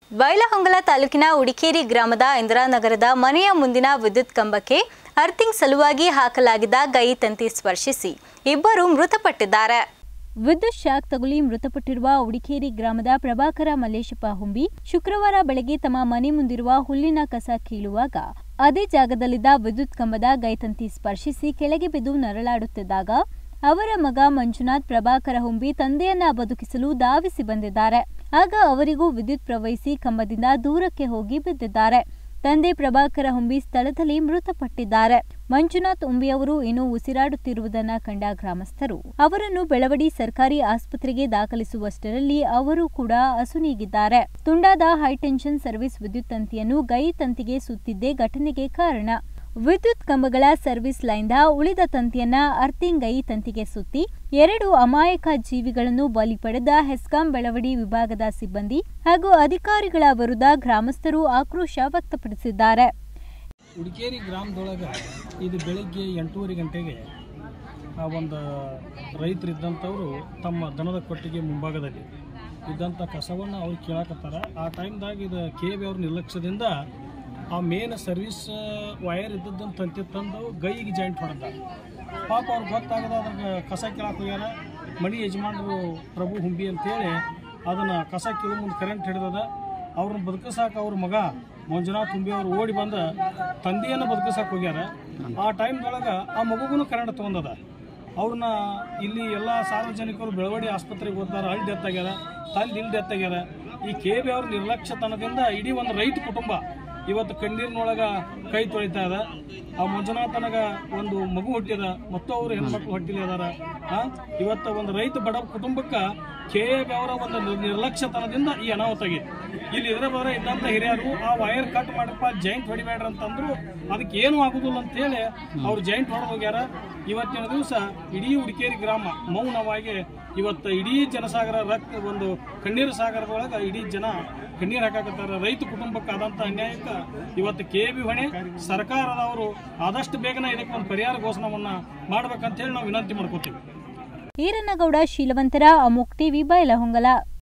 ಬೈಲಹೊಂಗಲ ತಾಲೂಕಿನ ಉಡಿಕೇರಿ ಗ್ರಾಮದ ಇಂದಿರಾನಗರದ ಮನೆಯ ಮುಂದಿನ ವಿದ್ಯುತ್ ಕಂಬಕ್ಕೆ ಅರ್ಥಿಂಗ್ ಸಲುವಾಗಿ ಹಾಕಲಾಗಿದ್ದ ಗೈ ತಂತಿ ಸ್ಪರ್ಶಿಸಿ ಇಬ್ಬರು ಮೃತಪಟ್ಟಿದ್ದಾರೆ ವಿದ್ಯುತ್ ಶಾಕ್ ತಗುಲಿ ಮೃತಪಟ್ಟಿರುವ ಉಡಿಕೇರಿ ಗ್ರಾಮದ ಪ್ರಭಾಕರ ಮಲ್ಲೇಶಪ್ಪ ಹುಂಬಿ ಶುಕ್ರವಾರ ಬೆಳಗ್ಗೆ ತಮ್ಮ ಮನೆ ಮುಂದಿರುವ ಹುಲ್ಲಿನ ಕಸ ಕೀಳುವಾಗ ಅದೇ ಜಾಗದಲ್ಲಿದ್ದ ವಿದ್ಯುತ್ ಕಂಬದ ಗೈತಂತಿ ಸ್ಪರ್ಶಿಸಿ ಕೆಳಗೆ ಬಿದ್ದು ನರಳಾಡುತ್ತಿದ್ದಾಗ ಅವರ ಮಗ ಮಂಜುನಾಥ್ ಪ್ರಭಾಕರ ಹುಂಬಿ ತಂದೆಯನ್ನ ಬದುಕಿಸಲು ಧಾವಿಸಿ ಬಂದಿದ್ದಾರೆ ಆಗ ಅವರಿಗೂ ವಿದ್ಯುತ್ ಪ್ರವಹಿಸಿ ಕಂಬದಿಂದ ದೂರಕ್ಕೆ ಹೋಗಿ ಬಿದ್ದಿದ್ದಾರೆ ತಂದೆ ಪ್ರಭಾಕರ ಹುಂಬಿ ಸ್ಥಳದಲ್ಲಿ ಮೃತಪಟ್ಟಿದ್ದಾರೆ ಮಂಜುನಾಥ್ ಉಂಬಿಯವರು ಇನ್ನೂ ಉಸಿರಾಡುತ್ತಿರುವುದನ್ನ ಕಂಡ ಗ್ರಾಮಸ್ಥರು ಅವರನ್ನು ಬೆಳವಡಿ ಸರ್ಕಾರಿ ಆಸ್ಪತ್ರೆಗೆ ದಾಖಲಿಸುವಷ್ಟರಲ್ಲಿ ಅವರು ಕೂಡ ಅಸುನೀಗಿದ್ದಾರೆ ತುಂಡಾದ ಹೈಟೆನ್ಷನ್ ಸರ್ವಿಸ್ ವಿದ್ಯುತ್ ತಂತಿಯನ್ನು ಗೈ ತಂತಿಗೆ ಸುತ್ತಿದ್ದೇ ಘಟನೆಗೆ ಕಾರಣ ವಿದ್ಯುತ್ ಕಂಬಗಳ ಸರ್ವಿಸ್ ಲೈನ್ದ ಉಳಿದ ತಂತಿಯನ್ನ ಅರ್ಥಿಂಗ್ ಗೈ ತಂತಿಗೆ ಸುತ್ತಿ ಎರಡು ಅಮಾಯಕ ಜೀವಿಗಳನ್ನು ಬಲಿ ಪಡೆದ ಹೆಸ್ಕಾಂ ಬೆಳವಡಿ ವಿಭಾಗದ ಸಿಬ್ಬಂದಿ ಹಾಗೂ ಅಧಿಕಾರಿಗಳ ವಿರುದ್ಧ ಗ್ರಾಮಸ್ಥರು ಆಕ್ರೋಶ ವ್ಯಕ್ತಪಡಿಸಿದ್ದಾರೆ ಉಡಿಕೇರಿ ಗ್ರಾಮದೊಳಗೆ ಇದು ಬೆಳಿಗ್ಗೆ ಎಂಟೂವರೆ ಗಂಟೆಗೆ ಆ ಒಂದು ರೈತರಿದ್ದಂಥವರು ತಮ್ಮ ದನದ ಕೊಟ್ಟಿಗೆ ಮುಂಭಾಗದಲ್ಲಿ ಇದ್ದಂಥ ಕಸವನ್ನು ಅವ್ರು ಕೇಳಕತ್ತಾರ ಆ ಟೈಮ್ದಾಗ ಇದು ಕೆ ಬಿ ಅವ್ರ ನಿರ್ಲಕ್ಷ್ಯದಿಂದ ಆ ಮೇನ್ ಸರ್ವಿಸ್ ವಯರ್ ಇದ್ದದ್ದನ್ನು ತಂತಿ ತಂದು ಗೈಗೆ ಜಾಯಿಂಟ್ ಹೊಡೆದ ಪಾಪ ಅವ್ರಿಗೆ ಗೊತ್ತಾಗದ ಅದ್ರಾಗ ಕಸ ಕೇಳಕ್ಕೆ ಹೋಗ್ಯಾರ ಮನಿ ಯಜಮಾನರು ಪ್ರಭು ಹುಂಬಿ ಅಂತೇಳಿ ಅದನ್ನು ಕಸ ಕೀಳು ಮುಂದೆ ಕರೆಂಟ್ ಹಿಡಿದದ ಅವ್ರನ್ನ ಬದುಕಿಸಾಕ ಅವ್ರ ಮಗ ಮಂಜುನಾಥ್ ತುಂಬಿ ಅವ್ರು ಓಡಿ ಬಂದ ತಂದೆಯನ್ನು ಬದುಕಿಸಕ್ಕೆ ಹೋಗ್ಯಾರ ಆ ಟೈಮ್ದೊಳಗೆ ಆ ಮಗುಗೂ ಕರೆಂಟ್ ತೊಗೊಂಡದ ಅವ್ರನ್ನ ಇಲ್ಲಿ ಎಲ್ಲ ಸಾರ್ವಜನಿಕರು ಬೆಳವಡಿ ಆಸ್ಪತ್ರೆಗೆ ಹೋದಾರ ಅಲ್ಲಿ ಡೆತ್ ಆಗ್ಯಾರ ತಂದೆ ಇಲ್ಲಿ ಡೆತ್ ಆಗ್ಯಾರ ಈ ಕೆ ಬಿ ಅವ್ರ ನಿರ್ಲಕ್ಷ್ಯತನದಿಂದ ಇಡೀ ಒಂದು ರೈತ ಕುಟುಂಬ ಇವತ್ತು ಕಣ್ಣೀರಿನೊಳಗ ಕೈ ತೊಳಿತಾ ಇದ ಆ ಮಂಜುನಾಥನಗ ಒಂದು ಮಗು ಹುಟ್ಟಿದ ಮತ್ತು ಅವರು ಹೆಣ್ಮಕ್ಳು ಹೊಟ್ಟಿಲಿ ಅದಾರ ಆ, ಇವತ್ತು ಒಂದು ರೈತ ಬಡ ಕುಟುಂಬಕ್ಕೆ ಕೆ ಎ ಅವರ ಒಂದು ನಿರ್- ನಿರ್ಲಕ್ಷ್ಯತನದಿಂದ ಈ ಅನಾಹುತ ಆಗಿದೆ ಇಲ್ಲಿ ಇದ್ರ ಬರ ಇದ್ದಂತ ಹಿರಿಯರು ಆ ವೈರ್ ಕಟ್ ಮಾಡಪ್ಪ ಜಾಯಿಂಟ್ ಹೊಡಿಬೇಡ್ರಿ ಅಂತಂದ್ರು ಅದಕ್ಕೆ ಏನು ಆಗುದಿಲ್ಲ ಅಂತೇಳಿ ಅವ್ರು ಜಾಯಿಂಟ್ ಹೊಡೆದು ಹೋಗ್ಯಾರ ಇವತ್ತಿನ ದಿವಸ ಇಡೀ ಉಡಿಕೇರಿ ಗ್ರಾಮ ಮೌನವಾಗಿ ಇವತ್ತು ಇಡೀ ಜನಸಾಗರ ರಕ್ತ ಒಂದು ಕಣ್ಣೀರು ಸಾಗರದೊಳಗೆ ಇಡೀ ಜನ ಕಣ್ಣೀರು ಹಾಕಾಕತ್ತಾರ ರೈತ ಕುಟುಂಬಕ್ಕೆ ಆದಂಥ ಅನ್ಯಾಯಕ್ಕೆ ಇವತ್ತು ಕೆ ಬಿ ಹೊಣೆ ಸರ್ಕಾರದವರು ಆದಷ್ಟು ಬೇಗನೆ ಇದಕ್ಕೆ ಒಂದು ಪರಿಹಾರ ಘೋಷಣೆವನ್ನ ಮಾಡ್ಬೇಕಂತ ಹೇಳಿ ನಾವು ವಿನಂತಿ ಮಾಡ್ಕೋತೀವಿ ಈರನಗೌಡ ಶೀಲವಂತರ ಅಮೋಕ್ ಟಿವಿ ಬೈಲಹೊಂಗಲ